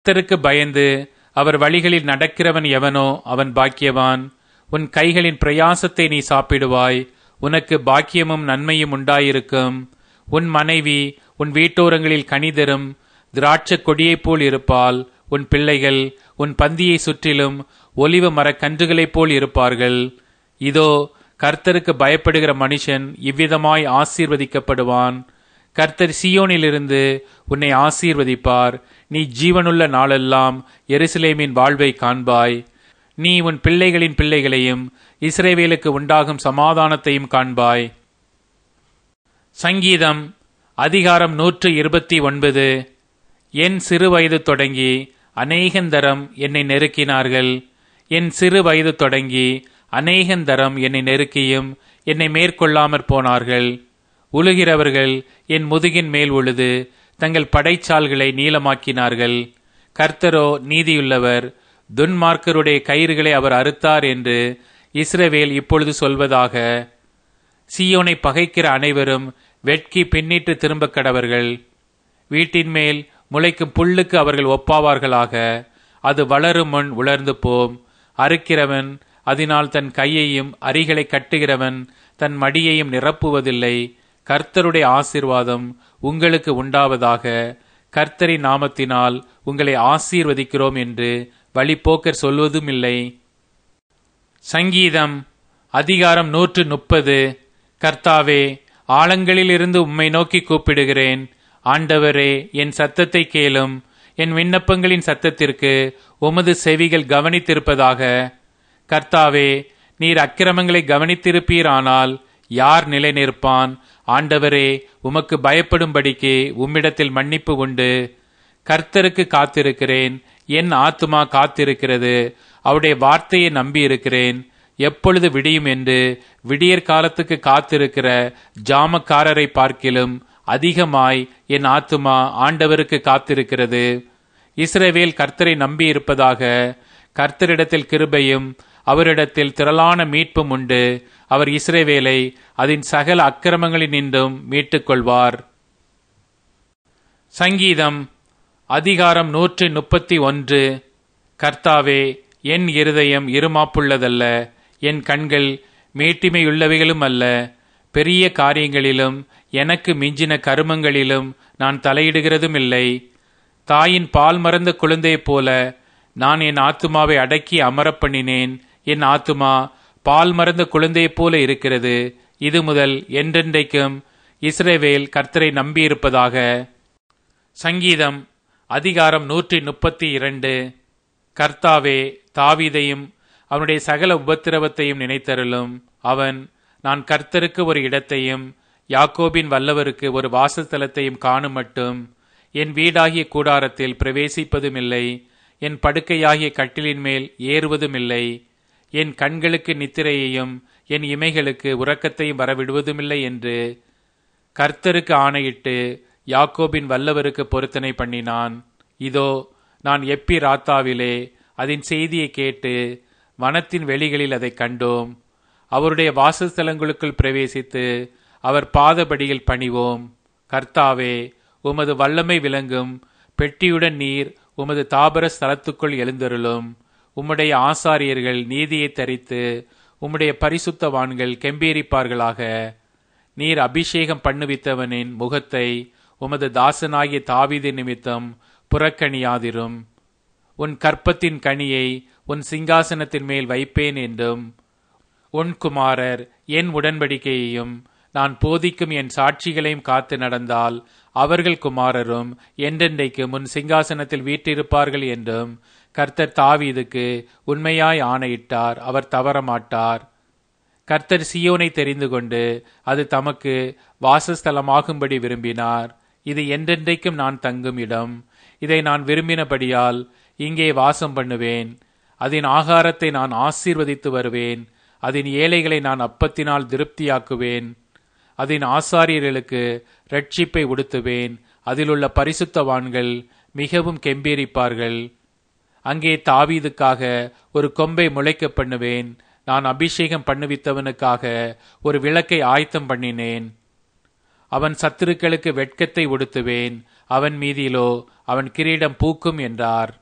கர்த்தருக்கு பயந்து அவர் வழிகளில் நடக்கிறவன் எவனோ அவன் பாக்கியவான் உன் கைகளின் பிரயாசத்தை நீ சாப்பிடுவாய் உனக்கு பாக்கியமும் நன்மையும் உண்டாயிருக்கும் உன் மனைவி உன் வீட்டோரங்களில் கனிதரும் திராட்சக் கொடியைப் போல் இருப்பாள் உன் பிள்ளைகள் உன் பந்தியை சுற்றிலும் ஒலிவ மரக் கன்றுகளைப் போல் இருப்பார்கள் இதோ கர்த்தருக்கு பயப்படுகிற மனுஷன் இவ்விதமாய் ஆசீர்வதிக்கப்படுவான் கர்த்தர் சியோனிலிருந்து உன்னை ஆசீர்வதிப்பார் நீ ஜீவனுள்ள நாளெல்லாம் எருசலேமின் வாழ்வை காண்பாய் நீ உன் பிள்ளைகளின் பிள்ளைகளையும் இஸ்ரேவேலுக்கு உண்டாகும் சமாதானத்தையும் காண்பாய் சங்கீதம் அதிகாரம் நூற்று இருபத்தி ஒன்பது என் சிறு வயது தொடங்கி அநேகந்தரம் என்னை நெருக்கினார்கள் என் சிறு வயது தொடங்கி அநேகந்தரம் என்னை நெருக்கியும் என்னை மேற்கொள்ளாமற் போனார்கள் உழுகிறவர்கள் என் முதுகின் மேல் உழுது தங்கள் படைச்சால்களை நீளமாக்கினார்கள் கர்த்தரோ நீதியுள்ளவர் துன்மார்க்கருடைய கயிறுகளை அவர் அறுத்தார் என்று இஸ்ரவேல் இப்பொழுது சொல்வதாக சீயோனை பகைக்கிற அனைவரும் வெட்கி பின்னிட்டு திரும்பக் கடவர்கள் வீட்டின் மேல் முளைக்கும் புல்லுக்கு அவர்கள் ஒப்பாவார்களாக அது வளரும் முன் உலர்ந்து போம் அறுக்கிறவன் அதனால் தன் கையையும் அரிகளை கட்டுகிறவன் தன் மடியையும் நிரப்புவதில்லை கர்த்தருடைய ஆசீர்வாதம் உங்களுக்கு உண்டாவதாக கர்த்தரின் நாமத்தினால் உங்களை ஆசீர்வதிக்கிறோம் என்று வழிப்போக்கர் சொல்வதும் இல்லை சங்கீதம் அதிகாரம் நூற்று முப்பது கர்த்தாவே ஆழங்களிலிருந்து உம்மை நோக்கி கூப்பிடுகிறேன் ஆண்டவரே என் சத்தத்தை கேளும் என் விண்ணப்பங்களின் சத்தத்திற்கு உமது செவிகள் கவனித்திருப்பதாக கர்த்தாவே நீர் அக்கிரமங்களை கவனித்திருப்பீரானால் யார் நிலை நிற்பான் ஆண்டவரே உமக்கு பயப்படும்படிக்கு உம்மிடத்தில் மன்னிப்பு உண்டு கர்த்தருக்கு காத்திருக்கிறேன் என் ஆத்துமா காத்திருக்கிறது அவருடைய வார்த்தையை நம்பியிருக்கிறேன் எப்பொழுது விடியும் என்று விடியற் காலத்துக்கு காத்திருக்கிற ஜாமக்காரரை பார்க்கிலும் அதிகமாய் என் ஆத்துமா ஆண்டவருக்கு காத்திருக்கிறது இஸ்ரவேல் கர்த்தரை நம்பியிருப்பதாக கர்த்தரிடத்தில் கிருபையும் அவரிடத்தில் திரளான மீட்பும் உண்டு அவர் இஸ்ரேவேலை அதன் சகல அக்கிரமங்களினின்றும் மீட்டுக் கொள்வார் சங்கீதம் அதிகாரம் நூற்றி முப்பத்தி ஒன்று கர்த்தாவே என் இருதயம் இருமாப்புள்ளதல்ல என் கண்கள் மேட்டிமையுள்ளவைகளும் அல்ல பெரிய காரியங்களிலும் எனக்கு மிஞ்சின கருமங்களிலும் நான் தலையிடுகிறதும் இல்லை தாயின் பால் மறந்த குழந்தையைப் போல நான் என் ஆத்துமாவை அடக்கி அமரப் பண்ணினேன் என் ஆத்துமா பால் மறந்த குழந்தையைப் போல இருக்கிறது இது முதல் என்றென்றைக்கும் இஸ்ரேவேல் கர்த்தரை நம்பியிருப்பதாக சங்கீதம் அதிகாரம் நூற்றி முப்பத்தி இரண்டு கர்த்தாவே தாவீதையும் அவனுடைய சகல உபத்திரவத்தையும் நினைத்தருளும் அவன் நான் கர்த்தருக்கு ஒரு இடத்தையும் யாக்கோபின் வல்லவருக்கு ஒரு வாசஸ்தலத்தையும் காணும் மட்டும் என் வீடாகிய கூடாரத்தில் பிரவேசிப்பதுமில்லை என் படுக்கையாகிய கட்டிலின் மேல் ஏறுவதுமில்லை என் கண்களுக்கு நித்திரையையும் என் இமைகளுக்கு உறக்கத்தையும் வரவிடுவதுமில்லை என்று கர்த்தருக்கு ஆணையிட்டு யாக்கோபின் வல்லவருக்கு பொருத்தனை பண்ணினான் இதோ நான் எப்பி ராத்தாவிலே அதன் செய்தியை கேட்டு வனத்தின் வெளிகளில் அதை கண்டோம் அவருடைய வாசஸ்தலங்களுக்குள் பிரவேசித்து அவர் பாதபடியில் பணிவோம் கர்த்தாவே உமது வல்லமை விளங்கும் பெட்டியுடன் நீர் உமது தாபர ஸ்தலத்துக்குள் எழுந்தருளும் உம்முடைய ஆசாரியர்கள் நீதியை தரித்து உம்முடைய பரிசுத்தவான்கள் கெம்பீரிப்பார்களாக நீர் அபிஷேகம் பண்ணுவித்தவனின் முகத்தை உமது தாசனாகிய தாவீது நிமித்தம் புறக்கணியாதிரும் உன் கற்பத்தின் கனியை உன் சிங்காசனத்தின் மேல் வைப்பேன் என்றும் உன் குமாரர் என் உடன்படிக்கையையும் நான் போதிக்கும் என் சாட்சிகளையும் காத்து நடந்தால் அவர்கள் குமாரரும் என்றென்றைக்கு முன் சிங்காசனத்தில் வீற்றிருப்பார்கள் என்றும் கர்த்தர் தாவீதுக்கு உண்மையாய் ஆணையிட்டார் அவர் தவறமாட்டார் கர்த்தர் சியோனை தெரிந்து கொண்டு அது தமக்கு வாசஸ்தலமாகும்படி விரும்பினார் இது என்றென்றைக்கும் நான் தங்கும் இடம் இதை நான் விரும்பினபடியால் இங்கே வாசம் பண்ணுவேன் அதன் ஆகாரத்தை நான் ஆசீர்வதித்து வருவேன் அதன் ஏழைகளை நான் அப்பத்தினால் திருப்தியாக்குவேன் அதன் ஆசாரியர்களுக்கு ரட்சிப்பை உடுத்துவேன் அதிலுள்ள பரிசுத்தவான்கள் மிகவும் கெம்பீரிப்பார்கள் அங்கே தாவீதுக்காக ஒரு கொம்பை முளைக்க பண்ணுவேன் நான் அபிஷேகம் பண்ணுவித்தவனுக்காக ஒரு விளக்கை ஆயத்தம் பண்ணினேன் அவன் சத்துருக்களுக்கு வெட்கத்தை உடுத்துவேன் அவன் மீதிலோ அவன் கிரீடம் பூக்கும் என்றார்